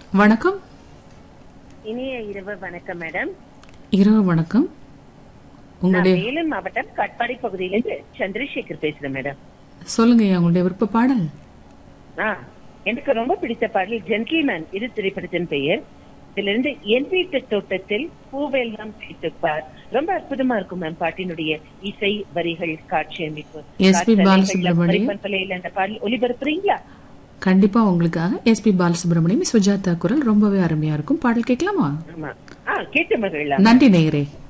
வணக்கம் இனிய இரவு வணக்கம் மேடம் இரவு வணக்கம் நான் உங்களுடைய வேலூர் மாவட்டம் கட்பாடி பகுதியிலிருந்து சந்திரசேகர் பேசுறேன் மேடம் சொல்லுங்க ஐயா, உங்களுடைய விருப்ப பாடல் ஆ, எனக்கு ரொம்ப பிடித்த பாடல் ஜென்டில்மேன் இது திரைப்படத்தின் பெயர் இதுல இருந்து என் வீட்டு தோட்டத்தில் பூவெல்லாம் பிடித்துப்பார் ரொம்ப அற்புதமா இருக்கும் மேம் பாட்டினுடைய இசை வரிகள் காட்சி அமைப்பு எஸ்.பி. பாலசுப்ரமணியம். பண்பலையில அந்த பாடல் ஒளிபரப்புறீங்களா கண்டிப்பா உங்களுக்காக எஸ்பி பாலசுப்ரமணியம் சுஜாதா குரல் ரொம்பவே அருமையா இருக்கும் பாடல் கேட்கலாமா ஆமா ஆ கேட்டு மகிழலாம் நன்றி நேயரே